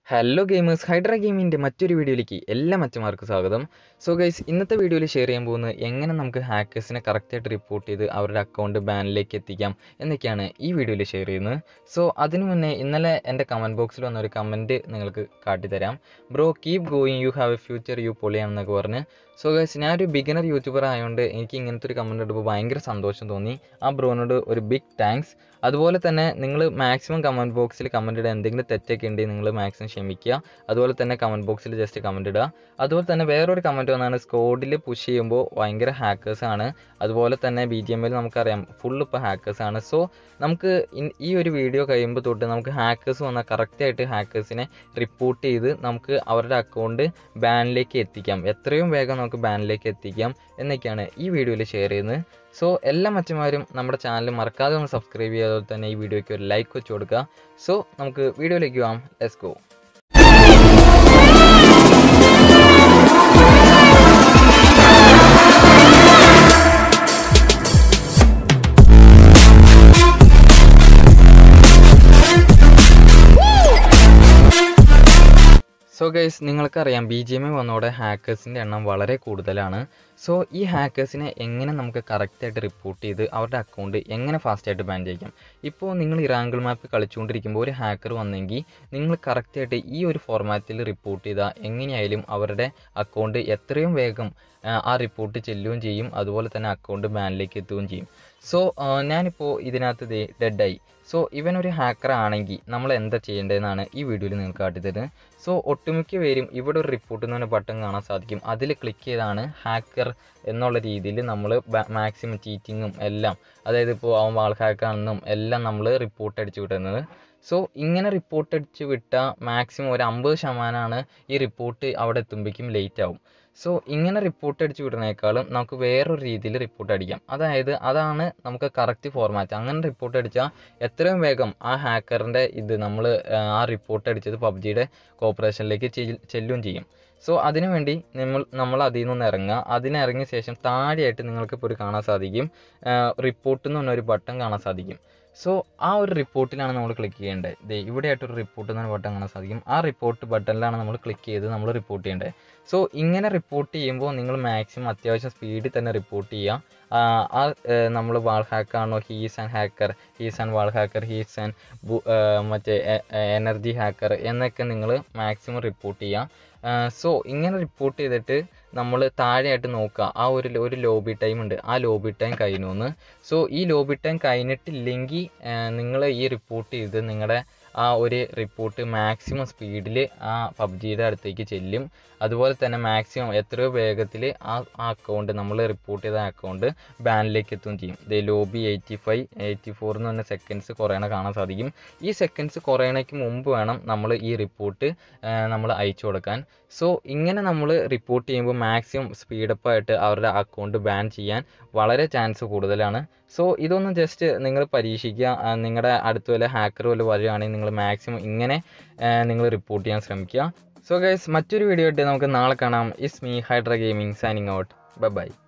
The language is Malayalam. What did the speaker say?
ഹലോ ഗെയിമേഴ്സ് ഹൈഡ്ര ഗെയിമിൻ്റെ മറ്റൊരു വീഡിയോയിലേക്ക് എല്ലാ മച്ചന്മാർക്കും സ്വാഗതം സോ ഗൈസ് ഇന്നത്തെ വീഡിയോയിൽ ഷെയർ ചെയ്യാൻ പോകുന്നത് എങ്ങനെ നമുക്ക് ഹാക്കേഴ്സിനെ കറക്റ്റായിട്ട് റിപ്പോർട്ട് ചെയ്ത് അവരുടെ അക്കൗണ്ട് ബാനിലേക്ക് എത്തിക്കാം എന്നൊക്കെയാണ് ഈ വീഡിയോയിൽ ഷെയർ ചെയ്യുന്നത് സോ അതിനു മുന്നേ ഇന്നലെ എൻ്റെ കമൻറ്റ് ബോക്സിൽ വന്ന ഒരു കമൻറ്റ് നിങ്ങൾക്ക് കാട്ടിത്തരാം bro keep going you have a future you പൊളിയാണെന്നൊക്കെ പറഞ്ഞ് സോ ഗൈസ് ഞാനൊരു ബിഗിനർ യൂട്യൂബർ ആയതുകൊണ്ട് എനിക്ക് ഇങ്ങനത്തെ ഒരു കമൻറ്റ് ഇടുമ്പോൾ ഭയങ്കര സന്തോഷം തോന്നി ആ ബ്രോനോട് ഒരു ബിഗ് താങ്ക്സ് അതുപോലെ തന്നെ നിങ്ങൾ മാക്സിമം കമൻറ്റ് ബോക്സിൽ കമൻറ്റ് ഇടുക എന്തെങ്കിലും തെറ്റൊക്കെ ഉണ്ടെങ്കിൽ നിങ്ങൾ മാക്സിമം ക്ഷമിക്കുക അതുപോലെ തന്നെ കമൻറ്റ് ബോക്സിൽ ജസ്റ്റ് കമൻറ്റ് ഇടുക അതുപോലെ തന്നെ വേറൊരു കമൻറ്റ് വന്നാണ് സ്കോഡിൽ പുഷ് ചെയ്യുമ്പോൾ ഭയങ്കര ഹാക്കേഴ്സ് ആണ് അതുപോലെ തന്നെ ബി ജി എം എൽ നമുക്കറിയാം ഫുൾ ഇപ്പോൾ ഹാക്കേഴ്സ് ആണ് സോ നമുക്ക് ഇൻ- ഈ ഒരു വീഡിയോ കഴിയുമ്പോൾ തൊട്ട് നമുക്ക് ഹാക്കേഴ്സ് വന്നാൽ കറക്റ്റായിട്ട് ഹാക്കേഴ്സിനെ റിപ്പോർട്ട് ചെയ്ത് നമുക്ക് അവരുടെ അക്കൗണ്ട് ബാനിലേക്ക് എത്തിക്കാം എത്രയും വേഗം നമുക്ക് ബാനിലേക്ക് എത്തിക്കാം എന്നൊക്കെയാണ് ഈ വീഡിയോയിൽ ഷെയർ ചെയ്യുന്നത് സോ എല്ലാ മച്ചന്മാരും നമ്മുടെ ചാനൽ മറക്കാതെ ഒന്ന് സബ്സ്ക്രൈബ് ചെയ്യുക അതുപോലെ തന്നെ ഈ വീഡിയോയ്ക്ക് ഒരു ലൈക്ക് വെച്ച് കൊടുക്കുക സോ നമുക്ക് വീഡിയോയിലേക്ക് പോകാം ലെറ്റ്സ് ഗോ സോ ഗൈസ് നിങ്ങൾക്കറിയാം ബി ജി എം ഐ വന്നതോടെ ഹാക്കേഴ്സിൻ്റെ എണ്ണം വളരെ കൂടുതലാണ് സോ ഈ ഹാക്കേഴ്സിനെ എങ്ങനെ നമുക്ക് കറക്റ്റായിട്ട് റിപ്പോർട്ട് ചെയ്ത് അവരുടെ അക്കൗണ്ട് എങ്ങനെ ഫാസ്റ്റായിട്ട് ബാൻ ചെയ്യിക്കാം ഇപ്പോൾ നിങ്ങൾ ഇറാങ്കിൾ മാപ്പ് കളിച്ചുകൊണ്ടിരിക്കുമ്പോൾ ഒരു ഹാക്കർ വന്നെങ്കിൽ നിങ്ങൾ കറക്റ്റായിട്ട് ഈ ഒരു ഫോർമാറ്റിൽ റിപ്പോർട്ട് ചെയ്താൽ എങ്ങനെയായാലും അവരുടെ അക്കൗണ്ട് എത്രയും വേഗം ആ, ആ റിപ്പോർട്ട് ചെല്ലുകയും ചെയ്യും അതുപോലെ തന്നെ അക്കൗണ്ട് ബാനിലേക്ക് എത്തുകയും ചെയ്യും സോ ഞാനിപ്പോൾ ഇതിനകത്ത് ദേ ഡെഡായി സോ ഇവനൊരു ഹാക്കർ ആണെങ്കിൽ നമ്മൾ എന്താ ചെയ്യേണ്ടതെന്നാണ് ഈ വീഡിയോയിൽ നിങ്ങൾക്ക് കാട്ടിത്തരുന്നത് സോ ഒട്ടുമിക്ക പേരും ഇവിടെ ഒരു റിപ്പോർട്ട് എന്ന് പറഞ്ഞ ബട്ടൺ കാണാൻ സാധിക്കും അതിൽ ക്ലിക്ക് ചെയ്താണ് ഹാക്കർ എന്നുള്ള രീതിയിൽ നമ്മൾ മാക്സിമം ചീറ്റിങ്ങും എല്ലാം അതായത് ഇപ്പോൾ അവൻ വാൾ ഹാക്കാണെന്നും എല്ലാം നമ്മൾ റിപ്പോർട്ട് അടിച്ചു വിടുന്നത് സോ ഇങ്ങനെ റിപ്പോർട്ട് അടിച്ച് വിട്ടാൽ മാക്സിമം ഒരു അമ്പത് ശതമാനമാണ് ഈ റിപ്പോർട്ട് അവിടെ എത്തുമ്പോഴേക്കും ലേറ്റ് ആവും സോ ഇങ്ങനെ റിപ്പോർട്ട് അടിച്ച് വിടുന്നേക്കാളും നമുക്ക് വേറൊരു രീതിയിൽ റിപ്പോർട്ട് അടിക്കാം അതായത് അതാണ് നമുക്ക് കറക്റ്റ് ഫോർമാറ്റ് അങ്ങനെ റിപ്പോർട്ട് അടിച്ചാൽ എത്രയും വേഗം ആ ഹാക്കറിൻ്റെ ഇത് നമ്മൾ ആ റിപ്പോർട്ട് അടിച്ചത് പബ്ജിയുടെ കോപ്പറേഷനിലേക്ക് ചെല്ലുകയും ചെയ്യും സോ അതിനുവേണ്ടി നമ്മൾ നമ്മൾ അതിൽ നിന്ന് ഇറങ്ങുക അതിനിറങ്ങിയ ശേഷം താഴെയായിട്ട് നിങ്ങൾക്ക് ഇപ്പോൾ ഒരു കാണാൻ സാധിക്കും റിപ്പോർട്ട് എന്ന് പറഞ്ഞ ഒരു ബട്ടൺ കാണാൻ സാധിക്കും സോ ആ ഒരു റിപ്പോർട്ടിലാണ് നമ്മൾ ക്ലിക്ക് ചെയ്യേണ്ടത് ദേ ഇവിടെയായിട്ടൊരു റിപ്പോർട്ട് എന്ന ബട്ടൺ കാണാൻ സാധിക്കും ആ റിപ്പോർട്ട് ബട്ടണിലാണ് നമ്മൾ ക്ലിക്ക് ചെയ്ത് നമ്മൾ റിപ്പോർട്ട് ചെയ്യേണ്ടത് സോ ഇങ്ങനെ റിപ്പോർട്ട് ചെയ്യുമ്പോൾ നിങ്ങൾ മാക്സിമം അത്യാവശ്യം സ്പീഡിൽ തന്നെ റിപ്പോർട്ട് ചെയ്യുക ആ, ആ നമ്മൾ വാൾ ഹാക്കാണോ ഹീസ് ആൻഡ് ഹാക്കർ ഹീസ് ആൻഡ് വാൾ ഹാക്കർ ഹീസ് ആൻഡ് മറ്റേ എനർജി ഹാക്കർ എന്നൊക്കെ നിങ്ങൾ മാക്സിമം റിപ്പോർട്ട് ചെയ്യുക സോ ഇങ്ങനെ റിപ്പോർട്ട് ചെയ്തിട്ട് നമ്മൾ താഴെയായിട്ട് നോക്കുക ആ ഒരു ഒരു ലോബി ടൈം ഉണ്ട് ആ ലോബി ടൈം കഴിഞ്ഞു സോ ഈ ലോബി ടൈം കഴിഞ്ഞിട്ടില്ലെങ്കിൽ നിങ്ങൾ ഈ റിപ്പോർട്ട് ചെയ്ത് നിങ്ങളുടെ ആ ഒരു റിപ്പോർട്ട് മാക്സിമം സ്പീഡിൽ ആ പബ്ജിയുടെ അടുത്തേക്ക് ചെല്ലും അതുപോലെ തന്നെ മാക്സിമം എത്രയോ വേഗത്തിൽ ആ ആ അക്കൗണ്ട് നമ്മൾ റിപ്പോർട്ട് ചെയ്ത അക്കൗണ്ട് ബാനിലേക്ക് എത്തുകയും ചെയ്യും ഇത് lobby eighty five eighty four എന്ന് പറഞ്ഞ സെക്കൻഡ്സ് കുറയണ കാണാൻ സാധിക്കും ഈ സെക്കൻഡ്സ് കുറയണയ്ക്ക് മുമ്പ് വേണം നമ്മൾ ഈ റിപ്പോർട്ട് നമ്മൾ അയച്ചു കൊടുക്കാൻ സോ ഇങ്ങനെ നമ്മൾ റിപ്പോർട്ട് ചെയ്യുമ്പോൾ മാക്സിമം സ്പീഡപ്പ് ആയിട്ട് അവരുടെ അക്കൗണ്ട് ബാൻ ചെയ്യാൻ വളരെ ചാൻസ് കൂടുതലാണ് സോ ഇതൊന്ന് ജസ്റ്റ് നിങ്ങൾ പരീക്ഷിക്കുക ആ, നിങ്ങളുടെ അടുത്ത് വല്ല ഹാക്കർ വല്ല വരികയാണെങ്കിൽ നിങ്ങൾ മാക്സിമം ഇങ്ങനെ നിങ്ങൾ റിപ്പോർട്ട് ചെയ്യാൻ ശ്രമിക്കുക സോ ഗൈസ് മറ്റൊരു വീഡിയോ ആയിട്ട് നമുക്ക് നാളെ കാണാം is me Hydra gaming signing out bye by